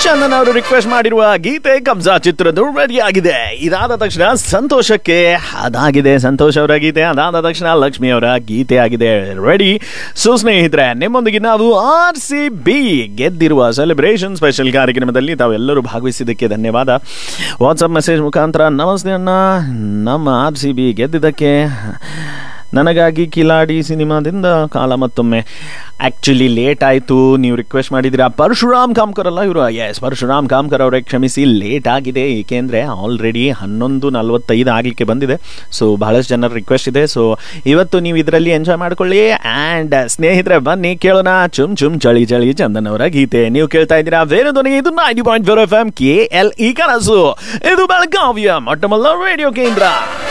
ಚಂದನ್ ಅವರು ರಿಕ್ವೆಸ್ಟ್ ಮಾಡಿರುವ ಗೀತೆ ಕಬ್ಜಾ ಚಿತ್ರದ ರೆಡಿ ಆಗಿದೆ ಇದಾದ ತಕ್ಷಣ ಸಂತೋಷಕ್ಕೆ ಅದಾಗಿದೆ ಸಂತೋಷ್ ಅವರ ಗೀತೆ ಅದಾದ ತಕ್ಷಣ ಲಕ್ಷ್ಮಿ ಅವರ ಗೀತೆ ಆಗಿದೆ ರೆಡಿ ಸೊ ಸ್ನೇಹಿತರೆ ನಿಮ್ಮೊಂದಿಗೆ ನಾವು ಆರ್ ಸಿ ಬಿ ಗೆದ್ದಿರುವ ಸೆಲೆಬ್ರೇಷನ್ ಸ್ಪೆಷಲ್ ಕಾರ್ಯಕ್ರಮದಲ್ಲಿ ತಾವೆಲ್ಲರೂ ಭಾಗವಹಿಸಿದ್ದಕ್ಕೆ ಧನ್ಯವಾದ ವಾಟ್ಸಪ್ ಮೆಸೇಜ್ ಮುಖಾಂತರ ನಮಸ್ತೆ ಅಣ್ಣ ನಮ್ಮ ಆರ್ ಸಿ ಬಿ ಗೆದ್ದಿದ್ದಕ್ಕೆ ನನಗಾಗಿ ಕಿಲಾಡಿ ಸಿನಿಮಾದಿಂದ ಕಾಲ ಮತ್ತೊಮ್ಮೆ ಆ್ಯಕ್ಚುಲಿ ಲೇಟ್ ಆಯಿತು ನೀವು ರಿಕ್ವೆಸ್ಟ್ ಮಾಡಿದ್ದೀರಾ ಪರಶುರಾಮ್ ಕಾಮ್ಕರ್ ಅಲ್ಲ ಇವರು ಎಸ್ ಪರಶುರಾಮ್ ಕಾಮ್ಕರ್ ಅವರೇ ಕ್ಷಮಿಸಿ ಲೇಟ್ ಆಗಿದೆ ಏಕೆಂದರೆ ಆಲ್ರೆಡಿ ಹನ್ನೊಂದು ನಲ್ವತ್ತೈದು ಆಗಲಿಕ್ಕೆ ಬಂದಿದೆ ಸೊ ಬಹಳಷ್ಟು ಜನರ ರಿಕ್ವೆಸ್ಟ್ ಇದೆ ಸೊ ಇವತ್ತು ನೀವು ಇದರಲ್ಲಿ ಎಂಜಾಯ್ ಮಾಡ್ಕೊಳ್ಳಿ ಆ್ಯಂಡ್ ಸ್ನೇಹಿತರೆ ಬನ್ನಿ ಕೇಳೋಣ ಚುಮ್ ಚುಮ್ ಚಳಿ ಚಳಿ ಚಂದನ್ ಅವರ ಗೀತೆ ನೀವು ಕೇಳ್ತಾ ಇದ್ದೀರಾ ಬೇರೆ ಧ್ವನಿ ಇದು ninety point four F M K L E ಕನಸು ಇದು ಬೆಳಗಾವಿಯ ಮೊಟ್ಟಮೊದಲ ರೇಡಿಯೋ ಕೇಂದ್ರ